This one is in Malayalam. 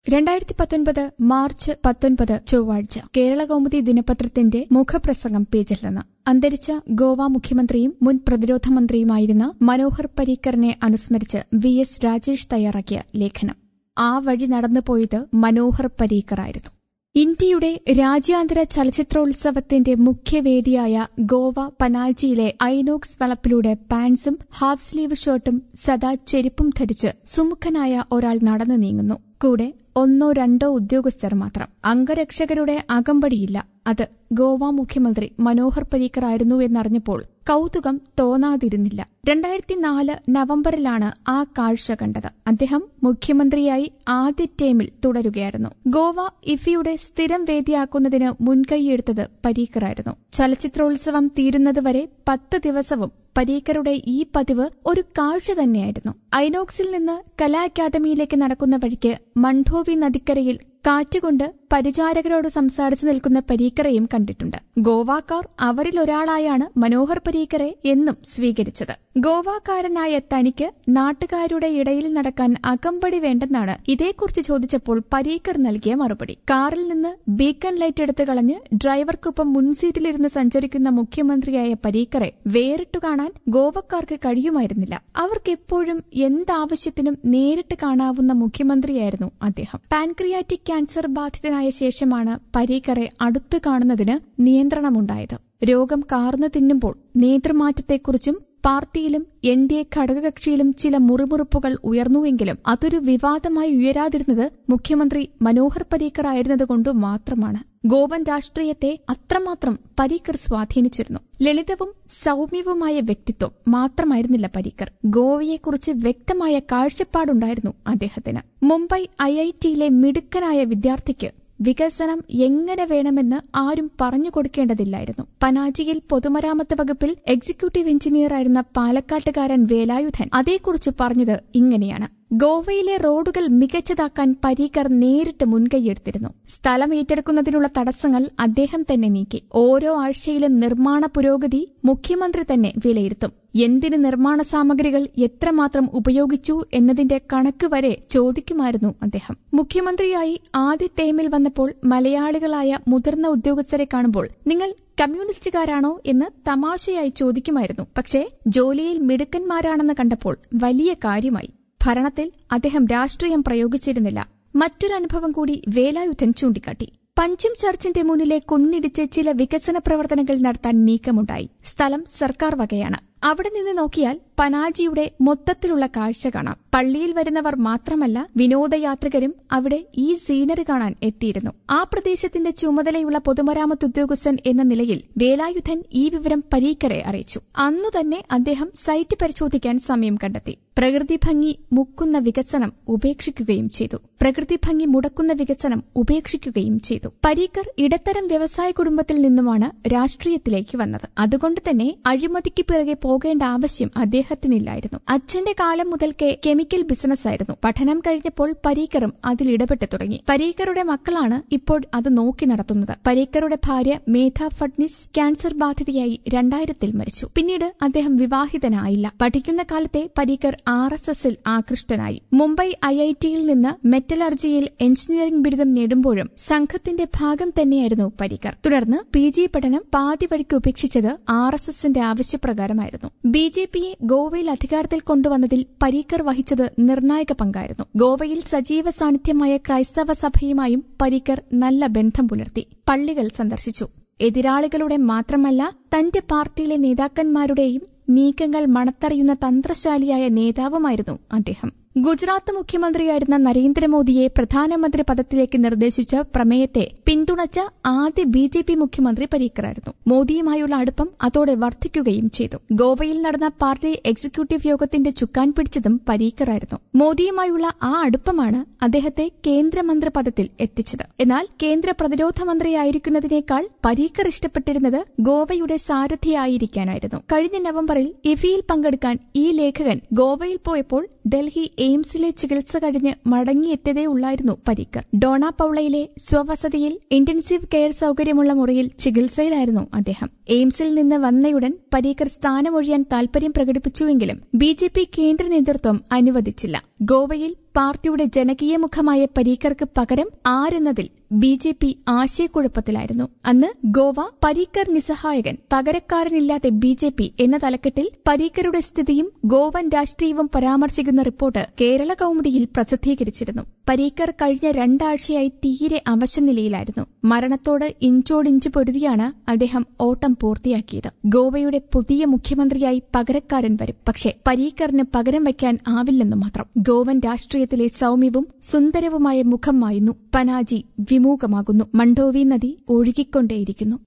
രണ്ടായിരത്തി പത്തൊൻപത് മാർച്ച് പത്തൊൻപത് ചൊവ്വാഴ്ച കേരള കൗമുദി ദിനപത്രത്തിന്റെ മുഖപ്രസംഗം പേജിൽ നിന്ന് അന്തരിച്ച ഗോവ മുഖ്യമന്ത്രിയും മുൻ പ്രതിരോധ മന്ത്രിയുമായിരുന്ന മനോഹർ പരീക്കറിനെ അനുസ്മരിച്ച് വി എസ് രാജേഷ് തയ്യാറാക്കിയ ലേഖനം ആ വഴി നടന്നുപോയത് മനോഹർ പരീക്കറായിരുന്നു ഇന്ത്യയുടെ രാജ്യാന്തര ചലച്ചിത്രോത്സവത്തിന്റെ മുഖ്യവേദിയായ ഗോവ പനാജിയിലെ ഐനോക്സ് വളപ്പിലൂടെ പാൻസും ഹാഫ് സ്ലീവ് ഷർട്ടും സദാ ചെരുപ്പും ധരിച്ച് സുമുഖനായ ഒരാൾ നടന്നു നീങ്ങുന്നു കൂടെ ഒന്നോ രണ്ടോ ഉദ്യോഗസ്ഥർ മാത്രം അംഗരക്ഷകരുടെ അകമ്പടിയില്ല അത് ഗോവ മുഖ്യമന്ത്രി മനോഹർ പരീക്കർ ആയിരുന്നു എന്നറിഞ്ഞപ്പോൾ കൌതുകം തോന്നാതിരുന്നില്ല രണ്ടായിരത്തി നാല് നവംബറിലാണ് ആ കാഴ്ച കണ്ടത് അദ്ദേഹം മുഖ്യമന്ത്രിയായി ആദ്യ ടേമിൽ തുടരുകയായിരുന്നു ഗോവ ഇഫിയുടെ സ്ഥിരം വേദിയാക്കുന്നതിന് മുൻകൈയെടുത്തത് പരീക്കറായിരുന്നു ചലച്ചിത്രോത്സവം തീരുന്നതുവരെ പത്ത് ദിവസവും പരീക്കറുടെ ഈ പതിവ് ഒരു കാഴ്ച തന്നെയായിരുന്നു ഐനോക്സിൽ നിന്ന് കലാ അക്കാദമിയിലേക്ക് നടക്കുന്ന വഴിക്ക് മണ്ഡോവി നദിക്കരയിൽ കാറ്റുകൊണ്ട് പരിചാരകരോട് സംസാരിച്ചു നിൽക്കുന്ന പരീക്കറയും കണ്ടിട്ടുണ്ട് ഗോവാക്കാർ അവരിലൊരാളായാണ് മനോഹർ പരീക്കറെ എന്നും സ്വീകരിച്ചത് ഗോവാക്കാരനായ തനിക്ക് നാട്ടുകാരുടെ ഇടയിൽ നടക്കാൻ അകമ്പടി വേണ്ടെന്നാണ് ഇതേക്കുറിച്ച് ചോദിച്ചപ്പോൾ പരീക്കർ നൽകിയ മറുപടി കാറിൽ നിന്ന് ബീക്കൺ ലൈറ്റ് എടുത്തു കളഞ്ഞ് ഡ്രൈവർക്കൊപ്പം മുൻസീറ്റിലിരുന്ന് സഞ്ചരിക്കുന്ന മുഖ്യമന്ത്രിയായ പരീക്കറെ വേറിട്ടു കാണാൻ ഗോവക്കാർക്ക് കഴിയുമായിരുന്നില്ല അവർക്കെപ്പോഴും എന്താവശ്യത്തിനും നേരിട്ട് കാണാവുന്ന മുഖ്യമന്ത്രിയായിരുന്നു അദ്ദേഹം പാൻക്രിയാറ്റിക് ക്യാൻസർ ബാധിതനായ ശേഷമാണ് പരീക്കറെ അടുത്തു കാണുന്നതിന് നിയന്ത്രണമുണ്ടായത് രോഗം കാർന്നു തിന്നുമ്പോൾ നേതൃമാറ്റത്തെക്കുറിച്ചും പാർട്ടിയിലും എൻ ഡി എ ഘടകകക്ഷിയിലും ചില മുറിമുറുപ്പുകൾ ഉയർന്നുവെങ്കിലും അതൊരു വിവാദമായി ഉയരാതിരുന്നത് മുഖ്യമന്ത്രി മനോഹർ പരീക്കർ ആയിരുന്നതുകൊണ്ട് മാത്രമാണ് ഗോവൻ രാഷ്ട്രീയത്തെ അത്രമാത്രം പരീക്കർ സ്വാധീനിച്ചിരുന്നു ലളിതവും സൌമ്യവുമായ വ്യക്തിത്വം മാത്രമായിരുന്നില്ല പരീക്കർ ഗോവയെക്കുറിച്ച് വ്യക്തമായ കാഴ്ചപ്പാടുണ്ടായിരുന്നു അദ്ദേഹത്തിന് മുംബൈ ഐ ഐ ടിയിലെ മിടുക്കനായ വിദ്യാർത്ഥിക്ക് വികസനം എങ്ങനെ വേണമെന്ന് ആരും പറഞ്ഞു കൊടുക്കേണ്ടതില്ലായിരുന്നു പനാജിയിൽ പൊതുമരാമത്ത് വകുപ്പിൽ എക്സിക്യൂട്ടീവ് എഞ്ചിനീയറായിരുന്ന പാലക്കാട്ടുകാരൻ വേലായുധൻ അതേക്കുറിച്ച് പറഞ്ഞത് ഇങ്ങനെയാണ് ഗോവയിലെ റോഡുകൾ മികച്ചതാക്കാൻ പരീക്കർ നേരിട്ട് മുൻകൈയെടുത്തിരുന്നു സ്ഥലം ഏറ്റെടുക്കുന്നതിനുള്ള തടസ്സങ്ങൾ അദ്ദേഹം തന്നെ നീക്കി ഓരോ ആഴ്ചയിലും നിർമ്മാണ പുരോഗതി മുഖ്യമന്ത്രി തന്നെ വിലയിരുത്തും എന്തിന് നിർമ്മാണ സാമഗ്രികൾ എത്രമാത്രം ഉപയോഗിച്ചു എന്നതിന്റെ കണക്ക് വരെ ചോദിക്കുമായിരുന്നു അദ്ദേഹം മുഖ്യമന്ത്രിയായി ആദ്യ ടൈമിൽ വന്നപ്പോൾ മലയാളികളായ മുതിർന്ന ഉദ്യോഗസ്ഥരെ കാണുമ്പോൾ നിങ്ങൾ കമ്മ്യൂണിസ്റ്റുകാരാണോ എന്ന് തമാശയായി ചോദിക്കുമായിരുന്നു പക്ഷേ ജോലിയിൽ മിടുക്കന്മാരാണെന്ന് കണ്ടപ്പോൾ വലിയ കാര്യമായി ഭരണത്തിൽ അദ്ദേഹം രാഷ്ട്രീയം പ്രയോഗിച്ചിരുന്നില്ല മറ്റൊരു അനുഭവം കൂടി വേലായുധൻ ചൂണ്ടിക്കാട്ടി പഞ്ചും ചർച്ചിന്റെ മുന്നിലെ കുന്നിടിച്ച് ചില വികസന പ്രവർത്തനങ്ങൾ നടത്താൻ നീക്കമുണ്ടായി സ്ഥലം സർക്കാർ വകയാണ് അവിടെ നിന്ന് നോക്കിയാൽ പനാജിയുടെ മൊത്തത്തിലുള്ള കാഴ്ച കാണാം പള്ളിയിൽ വരുന്നവർ മാത്രമല്ല വിനോദയാത്രികരും അവിടെ ഈ സീനറി കാണാൻ എത്തിയിരുന്നു ആ പ്രദേശത്തിന്റെ ചുമതലയുള്ള പൊതുമരാമത്ത് ഉദ്യോഗസ്ഥൻ എന്ന നിലയിൽ വേലായുധൻ ഈ വിവരം പരീക്കറെ അറിയിച്ചു അന്നു തന്നെ അദ്ദേഹം സൈറ്റ് പരിശോധിക്കാൻ സമയം കണ്ടെത്തി പ്രകൃതി ഭംഗി മുക്കുന്ന വികസനം ഉപേക്ഷിക്കുകയും ചെയ്തു പ്രകൃതി ഭംഗി മുടക്കുന്ന വികസനം ഉപേക്ഷിക്കുകയും ചെയ്തു പരീക്കർ ഇടത്തരം വ്യവസായ കുടുംബത്തിൽ നിന്നുമാണ് രാഷ്ട്രീയത്തിലേക്ക് വന്നത് അതുകൊണ്ട് തന്നെ അഴിമതിക്ക് പിറകെ പോകേണ്ട ആവശ്യം അദ്ദേഹത്തിനില്ലായിരുന്നു അച്ഛന്റെ കാലം മുതൽക്കേ കെമിക്കൽ ബിസിനസ്സായിരുന്നു പഠനം കഴിഞ്ഞപ്പോൾ പരീക്കറും അതിൽ ഇടപെട്ടു തുടങ്ങി പരീക്കറുടെ മക്കളാണ് ഇപ്പോൾ അത് നോക്കി നടത്തുന്നത് പരീക്കറുടെ ഭാര്യ മേധ ഫഡ്നിസ് ക്യാൻസർ ബാധിതയായി രണ്ടായിരത്തിൽ മരിച്ചു പിന്നീട് അദ്ദേഹം വിവാഹിതനായില്ല പഠിക്കുന്ന കാലത്തെ പരീക്കർ ആർ എസ് എസിൽ ആകൃഷ്ടനായി മുംബൈ ഐ ഐ ടിയിൽ നിന്ന് മെറ്റലർജിയിൽ എഞ്ചിനീയറിംഗ് ബിരുദം നേടുമ്പോഴും സംഘത്തിന്റെ ഭാഗം തന്നെയായിരുന്നു പരീക്കർ തുടർന്ന് പി ജി പഠനം പാതി വഴിക്ക് ഉപേക്ഷിച്ചത് ആർ എസ് എസിന്റെ ആവശ്യപ്രകാരമായിരുന്നു ബി ജെ പിയെ ഗോവയിൽ അധികാരത്തിൽ കൊണ്ടുവന്നതിൽ പരീക്കർ വഹിച്ചത് നിർണായക പങ്കായിരുന്നു ഗോവയിൽ സജീവ സാന്നിധ്യമായ ക്രൈസ്തവ സഭയുമായും പരീക്കർ നല്ല ബന്ധം പുലർത്തി പള്ളികൾ സന്ദർശിച്ചു എതിരാളികളുടെ മാത്രമല്ല തന്റെ പാർട്ടിയിലെ നേതാക്കന്മാരുടെയും നീക്കങ്ങൾ മണത്തറിയുന്ന തന്ത്രശാലിയായ നേതാവുമായിരുന്നു അദ്ദേഹം ഗുജറാത്ത് മുഖ്യമന്ത്രിയായിരുന്ന നരേന്ദ്രമോദിയെ പ്രധാനമന്ത്രി പദത്തിലേക്ക് നിർദ്ദേശിച്ച പ്രമേയത്തെ പിന്തുണച്ച ആദ്യ ബി ജെ പി മുഖ്യമന്ത്രി പരീക്കറായിരുന്നു മോദിയുമായുള്ള അടുപ്പം അതോടെ വർദ്ധിക്കുകയും ചെയ്തു ഗോവയിൽ നടന്ന പാർട്ടി എക്സിക്യൂട്ടീവ് യോഗത്തിന്റെ ചുക്കാൻ പിടിച്ചതും പരീക്കറായിരുന്നു മോദിയുമായുള്ള ആ അടുപ്പമാണ് അദ്ദേഹത്തെ കേന്ദ്രമന്ത്രി പദത്തിൽ എത്തിച്ചത് എന്നാൽ കേന്ദ്ര പ്രതിരോധ മന്ത്രിയായിരിക്കുന്നതിനേക്കാൾ പരീക്കർ ഇഷ്ടപ്പെട്ടിരുന്നത് ഗോവയുടെ സാരഥിയായിരിക്കാനായിരുന്നു കഴിഞ്ഞ നവംബറിൽ ഇഫിയിൽ പങ്കെടുക്കാൻ ഈ ലേഖകൻ ഗോവയിൽ പോയപ്പോൾ ഡൽഹി എയിംസിലെ ചികിത്സ കഴിഞ്ഞ് മടങ്ങിയെത്തിയതേ ഉള്ളായിരുന്നു പരീക്കർ ഡോണ പൌളയിലെ സ്വവസതിയിൽ ഇന്റൻസീവ് കെയർ സൌകര്യമുള്ള മുറിയിൽ ചികിത്സയിലായിരുന്നു അദ്ദേഹം എയിംസിൽ നിന്ന് വന്നയുടൻ പരീക്കർ സ്ഥാനമൊഴിയാൻ താൽപര്യം പ്രകടിപ്പിച്ചുവെങ്കിലും ബി ജെ പി കേന്ദ്ര നേതൃത്വം അനുവദിച്ചില്ല ഗോവയിൽ പാർട്ടിയുടെ ജനകീയ മുഖമായ പരീക്കർക്ക് പകരം ആരെന്നതിൽ ബി ജെ പി ആശയക്കുഴപ്പത്തിലായിരുന്നു അന്ന് ഗോവ പരീക്കർ നിസ്സഹായകൻ പകരക്കാരനില്ലാതെ ബി ജെ പി എന്ന തലക്കെട്ടിൽ പരീക്കരുടെ സ്ഥിതിയും ഗോവൻ രാഷ്ട്രീയവും പരാമർശിക്കുന്ന റിപ്പോർട്ട് കേരള കൌമുദിയിൽ പ്രസിദ്ധീകരിച്ചിരുന്നു പരീക്കർ കഴിഞ്ഞ രണ്ടാഴ്ചയായി തീരെ അവശനിലയിലായിരുന്നു മരണത്തോട് ഇഞ്ചോടിഞ്ച് പൊരുതിയാണ് അദ്ദേഹം ഓട്ടം പൂർത്തിയാക്കിയത് ഗോവയുടെ പുതിയ മുഖ്യമന്ത്രിയായി പകരക്കാരൻ വരും പക്ഷേ പരീക്കറിന് പകരം വയ്ക്കാൻ ആവില്ലെന്ന് മാത്രം ഗോവൻ രാഷ്ട്രീയത്തിലെ സൌമ്യവും സുന്ദരവുമായ മുഖം മായുന്നു പനാജി വിമുഖമാകുന്നു മണ്ഡോവി നദി ഒഴുകിക്കൊണ്ടേയിരിക്കുന്നു